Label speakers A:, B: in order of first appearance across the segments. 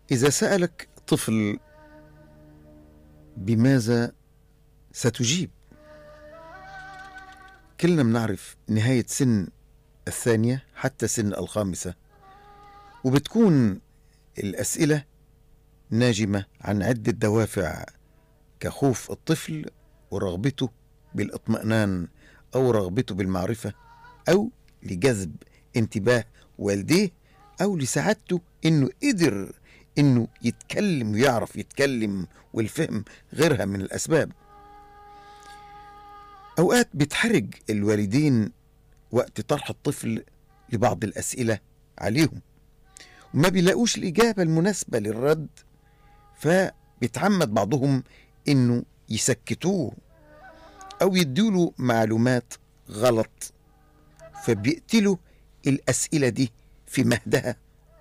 A: إذا سألك طفل بماذا ستجيب؟ كلنا بنعرف نهاية سن الثانية حتى سن الخامسة وبتكون الأسئلة ناجمة عن عدة دوافع كخوف الطفل ورغبته بالاطمئنان أو رغبته بالمعرفة أو لجذب انتباه والديه أو لسعادته إنه قدر إنه يتكلم ويعرف يتكلم والفهم غيرها من الأسباب أوقات بتحرج الوالدين وقت طرح الطفل لبعض الأسئلة عليهم وما بيلاقوش الإجابة المناسبة للرد فبيتعمد بعضهم إنه يسكتوه أو يدوله معلومات غلط فبيقتلوا الأسئلة دي في مهدها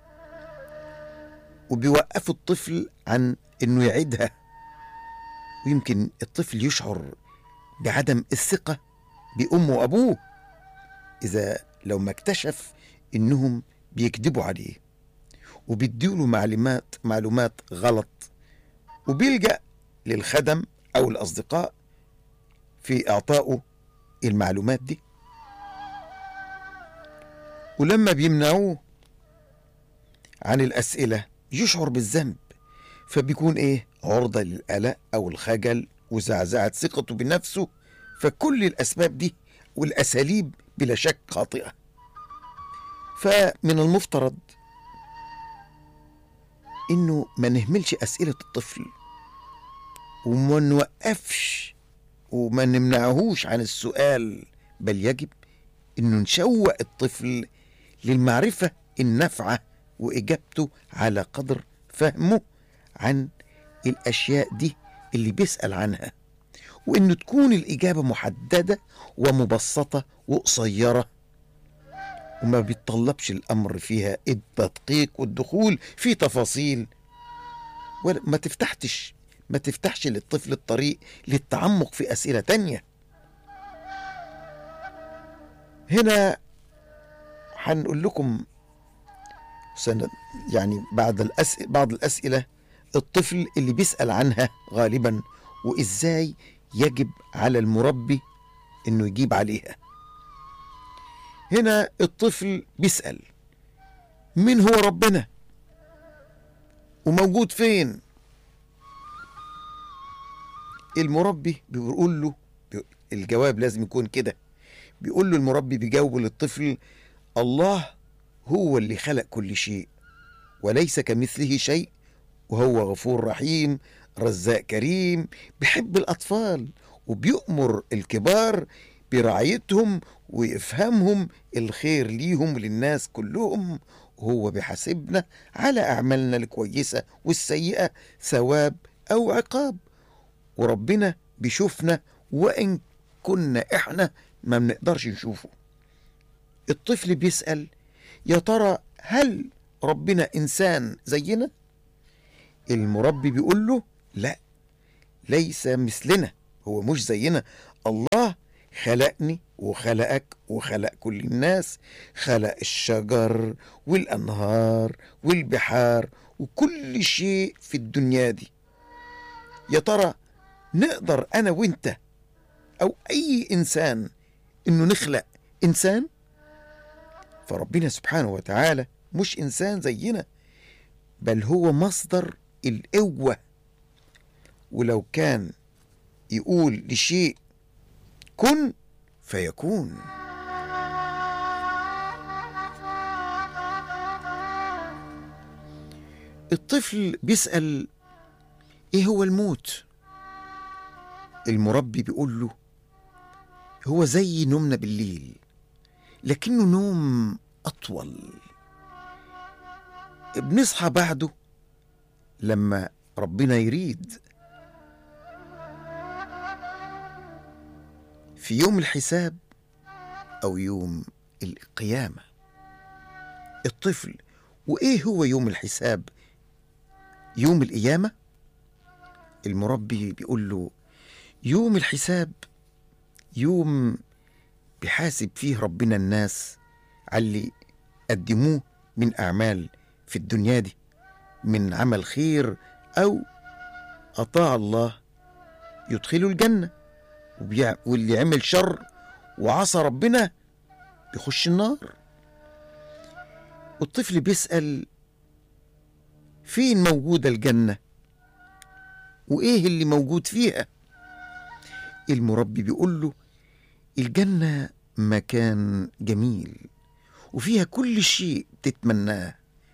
A: وبيوقفوا الطفل عن إنه يعيدها ويمكن الطفل يشعر بعدم الثقة بأمه وأبوه إذا لو ما اكتشف إنهم بيكذبوا عليه وبيديله معلومات معلومات غلط وبيلجأ للخدم أو الأصدقاء في إعطائه المعلومات دي ولما بيمنعوه عن الأسئلة يشعر بالذنب فبيكون إيه عرضة للقلق أو الخجل وزعزعة ثقته بنفسه فكل الأسباب دي والأساليب بلا شك خاطئة فمن المفترض إنه ما نهملش أسئلة الطفل وما نوقفش وما نمنعهوش عن السؤال بل يجب انه نشوق الطفل للمعرفه النافعه واجابته على قدر فهمه عن الاشياء دي اللي بيسال عنها وانه تكون الاجابه محدده ومبسطه وقصيره وما بيتطلبش الامر فيها التدقيق والدخول في تفاصيل ولا ما تفتحتش ما تفتحش للطفل الطريق للتعمق في أسئلة تانية هنا هنقول لكم سنة يعني بعد الأسئلة بعض الأسئلة الطفل اللي بيسأل عنها غالبا وإزاي يجب على المربي إنه يجيب عليها هنا الطفل بيسأل مين هو ربنا وموجود فين المربي بيقول له الجواب لازم يكون كده بيقول له المربي بيجاوب للطفل الله هو اللي خلق كل شيء وليس كمثله شيء وهو غفور رحيم رزاق كريم بيحب الأطفال وبيأمر الكبار برعايتهم ويفهمهم الخير ليهم وللناس كلهم وهو بيحاسبنا على أعمالنا الكويسة والسيئة ثواب أو عقاب وربنا بيشوفنا وإن كنا إحنا ما بنقدرش نشوفه الطفل بيسأل يا ترى هل ربنا إنسان زينا؟ المربي بيقول له لا ليس مثلنا هو مش زينا الله خلقني وخلقك وخلق كل الناس خلق الشجر والأنهار والبحار وكل شيء في الدنيا دي يا ترى نقدر انا وانت او اي انسان انه نخلق انسان فربنا سبحانه وتعالى مش انسان زينا بل هو مصدر القوه ولو كان يقول لشيء كن فيكون الطفل بيسال ايه هو الموت المربي بيقول له هو زي نومنا بالليل لكنه نوم أطول بنصحى بعده لما ربنا يريد في يوم الحساب أو يوم القيامة الطفل وإيه هو يوم الحساب يوم القيامة المربي بيقول له يوم الحساب يوم بيحاسب فيه ربنا الناس على اللي قدموه من أعمال في الدنيا دي من عمل خير أو أطاع الله يدخله الجنة وبيع- واللي عمل شر وعصى ربنا بيخش النار والطفل بيسأل فين موجودة الجنة وإيه اللي موجود فيها المربي بيقول له الجنة مكان جميل وفيها كل شيء تتمناه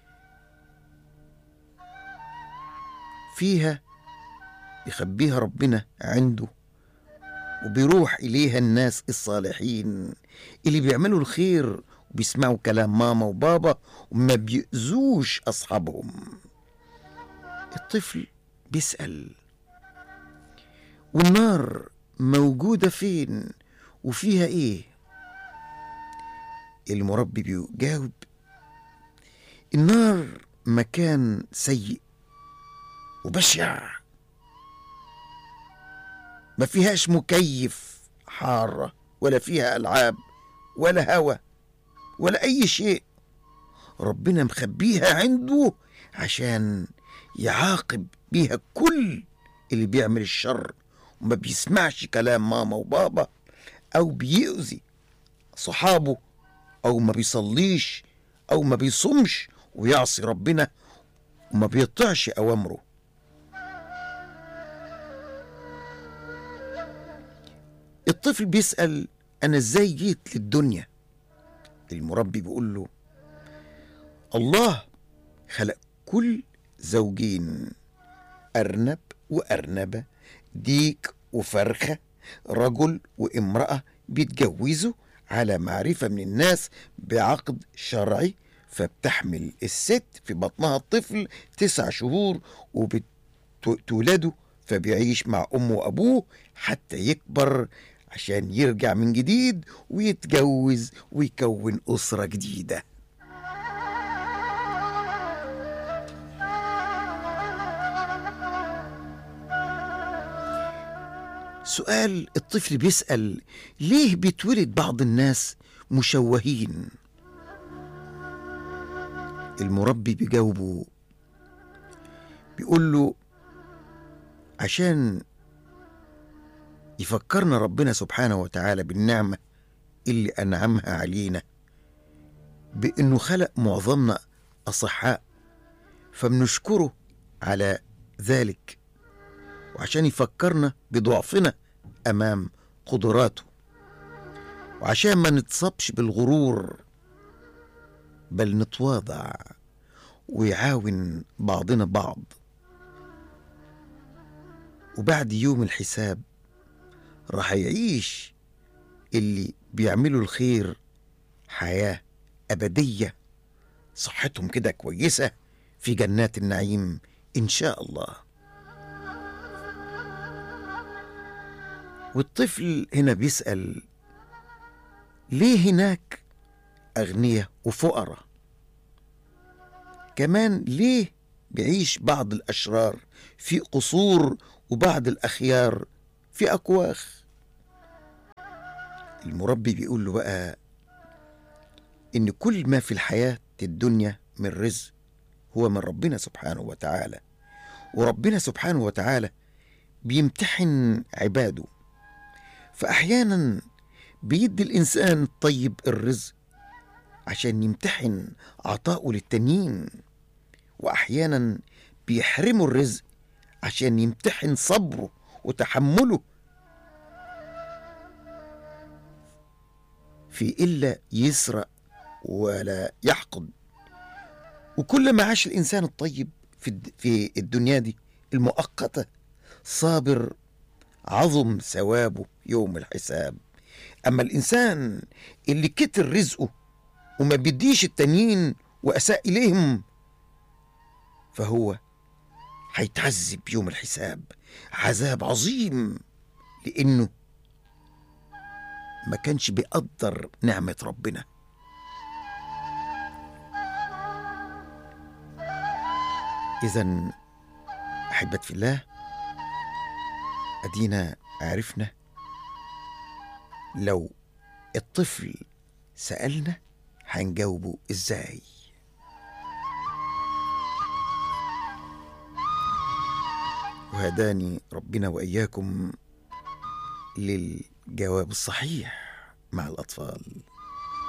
A: فيها يخبيها ربنا عنده وبيروح إليها الناس الصالحين اللي بيعملوا الخير وبيسمعوا كلام ماما وبابا وما بيأذوش أصحابهم الطفل بيسأل والنار موجودة فين وفيها إيه المربي بيجاوب النار مكان سيء وبشع ما فيهاش مكيف حارة ولا فيها ألعاب ولا هوا ولا أي شيء ربنا مخبيها عنده عشان يعاقب بيها كل اللي بيعمل الشر وما بيسمعش كلام ماما وبابا أو بيأذي صحابه أو ما بيصليش أو ما بيصومش ويعصي ربنا وما بيطيعش أوامره الطفل بيسأل أنا إزاي جيت للدنيا المربي بيقول له الله خلق كل زوجين أرنب وأرنبة ديك وفرخة رجل وامرأة بيتجوزوا على معرفة من الناس بعقد شرعي فبتحمل الست في بطنها الطفل تسع شهور وبتولده فبيعيش مع أمه وأبوه حتى يكبر عشان يرجع من جديد ويتجوز ويكون أسرة جديدة سؤال الطفل بيسأل ليه بيتولد بعض الناس مشوهين المربي بيجاوبه بيقول له عشان يفكرنا ربنا سبحانه وتعالى بالنعمة اللي أنعمها علينا بأنه خلق معظمنا أصحاء فبنشكره على ذلك وعشان يفكرنا بضعفنا أمام قدراته وعشان ما نتصابش بالغرور بل نتواضع ويعاون بعضنا بعض وبعد يوم الحساب راح يعيش اللي بيعملوا الخير حياة أبدية صحتهم كده كويسة في جنات النعيم إن شاء الله والطفل هنا بيسأل ليه هناك أغنياء وفقراء كمان ليه بيعيش بعض الأشرار في قصور وبعض الأخيار في أكواخ المربي بيقول له بقى إن كل ما في الحياة الدنيا من رزق هو من ربنا سبحانه وتعالى وربنا سبحانه وتعالى بيمتحن عباده فأحيانا بيدي الإنسان الطيب الرزق عشان يمتحن عطاؤه للتانيين وأحيانا بيحرمه الرزق عشان يمتحن صبره وتحمله في إلا يسرق ولا يحقد وكل ما عاش الإنسان الطيب في الد- في الدنيا دي المؤقتة صابر عظم ثوابه يوم الحساب أما الإنسان اللي كتر رزقه وما بيديش التانيين وأساء إليهم فهو هيتعذب يوم الحساب عذاب عظيم لأنه ما كانش بيقدر نعمة ربنا إذا أحبت في الله أدينا عرفنا لو الطفل سألنا هنجاوبه إزاي وهداني ربنا وإياكم للجواب الصحيح مع الأطفال